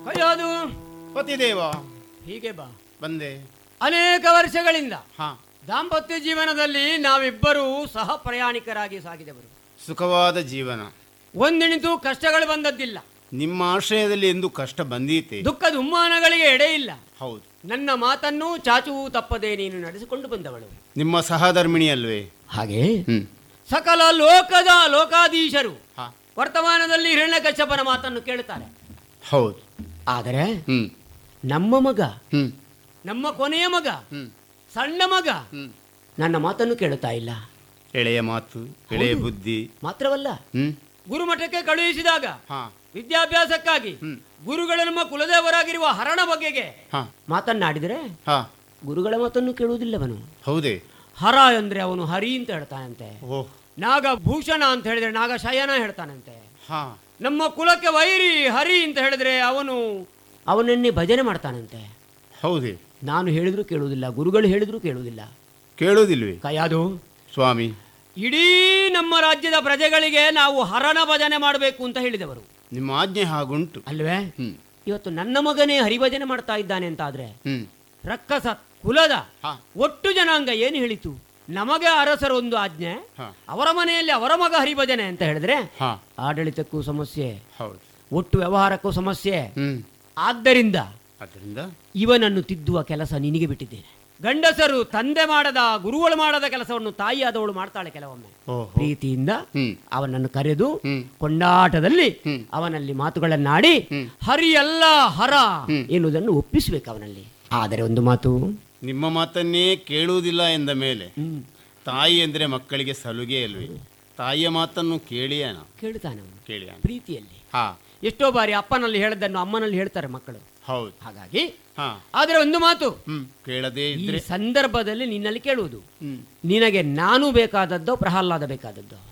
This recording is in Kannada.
ಕೈಯೋದು ಪತಿದೇವ ಹೀಗೆ ಬಾ ಬಂದೆ ಅನೇಕ ವರ್ಷಗಳಿಂದ ಹಾ ದಾಂಪತ್ಯ ಜೀವನದಲ್ಲಿ ನಾವಿಬ್ಬರೂ ಸಹ ಪ್ರಯಾಣಿಕರಾಗಿ ಸಾಗಿದವರು ಸುಖವಾದ ಜೀವನ ಒಂದಿಣಿತು ಕಷ್ಟಗಳು ಬಂದದ್ದಿಲ್ಲ ನಿಮ್ಮ ಆಶ್ರಯದಲ್ಲಿ ಎಂದು ಕಷ್ಟ ಬಂದೀತೆ ದುಃಖ ದುಮ್ಮಾನಗಳಿಗೆ ಎಡೆ ಇಲ್ಲ ಹೌದು ನನ್ನ ಮಾತನ್ನು ಚಾಚುವು ತಪ್ಪದೆ ನೀನು ನಡೆಸಿಕೊಂಡು ಬಂದವಳು ನಿಮ್ಮ ಸಹಧರ್ಮಿಣಿ ಅಲ್ವೇ ಹಾಗೆ ಹ್ಮ್ ಸಕಲ ಲೋಕದ ಲೋಕಾಧೀಶರು ಹಾ ವರ್ತಮಾನದಲ್ಲಿ ಹಿರಣ್ಯಕಶ್ಯಪನ ಮಾತನ್ನು ಕೇಳುತ್ತಾರೆ ಹೌದು ಆದರೆ ಹ್ಮ್ ನಮ್ಮ ಮಗ ಹ್ಮ್ ನಮ್ಮ ಕೊನೆಯ ಮಗ ಹ್ಮ್ ಸಣ್ಣ ಮಗ ಹ್ಮ್ ನನ್ನ ಮಾತನ್ನು ಕೇಳುತ್ತಾ ಇಲ್ಲ ಎಳೆಯ ಮಾತು ಎಳೆಯ ಬುದ್ಧಿ ಮಾತ್ರವಲ್ಲ ಹ್ಮ್ ಗುರುಮಠಕ್ಕೆ ಕಳುಹಿಸಿದಾಗ ಹಾ ವಿದ್ಯಾಭ್ಯಾಸಕ್ಕಾಗಿ ಹ್ಮ್. ಗುರುಗಳು ನಮ್ಮ ಕುಲದೇವರಾಗಿರುವ ಹರಣ ಬಗೆಗೆ ಹಾ ಮಾತನ್ನಾಡಿದರೆ ಹಾ ಗುರುಗಳ ಮಾತನ್ನು ಕೇಳುವುದಿಲ್ಲವನು ಹೌದೇ ಹರ ಅಂದ್ರೆ ಅವನು ಹರಿ ಅಂತ ಹೇಳ್ತಾನಂತೆ ಓಹ್ ನಾಗಭೂಷಣ ಅಂತ ಹೇಳಿದ್ರೆ ನಾಗಶಯನ ಹೇಳ್ತಾನಂತೆ ಹಾ ನಮ್ಮ ಕುಲಕ್ಕೆ ವೈರಿ ಹರಿ ಅಂತ ಹೇಳಿದ್ರೆ ಅವನು ಅವನನ್ನೇ ಭಜನೆ ಮಾಡ್ತಾನಂತೆ ಹೌದೇ ನಾನು ಹೇಳಿದ್ರು ಕೇಳುವುದಿಲ್ಲ ಗುರುಗಳು ಹೇಳಿದ್ರು ಕೇಳುವುದಿಲ್ಲ ಕೇಳೋದಿಲ್ವೇ ಕಯಾದು ಸ್ವಾಮಿ ಇಡೀ ನಮ್ಮ ರಾಜ್ಯದ ಪ್ರಜೆಗಳಿಗೆ ನಾವು ಹರಣ ಭಜನೆ ಮಾಡಬೇಕು ಅಂತ ಹೇಳಿದವರು ನಿಮ್ಮ ಆಜ್ಞೆ ಹಾಗುಂಟು ಅಲ್ವೇ ಹ್ಮ್ ಇವತ್ತು ನನ್ನ ಮಗನೇ ಹರಿಭಜನೆ ಮಾಡ್ತಾ ಇದ್ದಾನೆ ಅಂತ ಆದ್ರೆ ಹ್ಮ್ ರಕ್ಕಸ ಕುಲದ ಹಾ ಒಟ್ಟು ಜನಾಂಗ ಏನು ಹೇಳಿತು ನಮಗೆ ಅರಸರ ಒಂದು ಆಜ್ಞೆ ಹಾ ಅವರ ಮನೆಯಲ್ಲಿ ಅವರ ಮಗ ಹರಿಭಜನೆ ಅಂತ ಹೇಳಿದ್ರೆ ಹಾ ಆಡಳಿತಕ್ಕೂ ಸಮಸ್ಯೆ ಹೌದು ಒಟ್ಟು ವ್ಯವಹಾರಕ್ಕೂ ಸಮಸ್ಯೆ ಹ್ಮ್ ಆದ್ದರಿಂದ ಅದರಿಂದ ಇವನನ್ನು ತಿದ್ದುವ ಕೆಲಸ ನಿನಗೆ ಬಿಟ್ಟಿದ್ದೇನೆ ಗಂಡಸರು ತಂದೆ ಮಾಡದ ಗುರುಗಳು ಮಾಡದ ಕೆಲಸವನ್ನು ತಾಯಿಯಾದವಳು ಮಾಡ್ತಾಳೆ ಕೆಲವೊಮ್ಮೆ ಓಹೋ ಪ್ರೀತಿಯಿಂದ ಹ್ಮ್ ಅವನನ್ನು ಕರೆದು ಹ್ಮ್ ಕೊಂಡಾಟದಲ್ಲಿ ಹ್ಮ್. ಅವನಲ್ಲಿ ಮಾತುಗಳನ್ನಾಡಿ ಹ್ಮ್. ಹರಿಯಲ್ಲ ಹರ ಹ್ಮ್. ಎನ್ನುವುದನ್ನು ಒಪ್ಪಿಸಬೇಕು ಅವನಲ್ಲಿ ಆದರೆ ಒಂದು ಮಾತು ನಿಮ್ಮ ಮಾತನ್ನೇ ಕೇಳುವುದಿಲ್ಲ ಎಂದ ಮೇಲೆ ಹ್ಮ್, ತಾಯಿ ಅಂದ್ರೆ ಮಕ್ಕಳಿಗೆ ಸಲುಗೆ ಅಲ್ವೇ ತಾಯಿಯ ಮಾತನ್ನು ಕೇಳಿಯಾನ ಕೇಳ್ತಾನೆ ಅವನು ಕೇಳಿಯಾನ ಪ್ರೀತಿಯಲ್ಲಿ ಹಾ ಎಷ್ಟೋ ಬಾರಿ ಅಪ್ಪನಲ್ಲಿ ಹೇಳದನ್ನು ಅಮ್ಮನಲ್ಲಿ ಹೇಳ್ತಾರೆ ಮಕ್ಕಳು ಹೌದು ಹಾಗಾಗಿ ಹಾ ಆದರೆ ಒಂದು ಮಾತು ಹ್ಮ್ ಕೇಳದೇ ಈ ಇದ್ರೆ ಸಂದರ್ಭದಲ್ಲಿ ನಿನ್ನಲ್ಲಿ ಕೇಳುವುದು ಹ್ಮ್ ನಿನಗೆ ನಾನು ಬೇಕಾದದ್ದೋ ಪ್ರಹ್ಲಾದ ಬೇಕಾದದ್ದೋ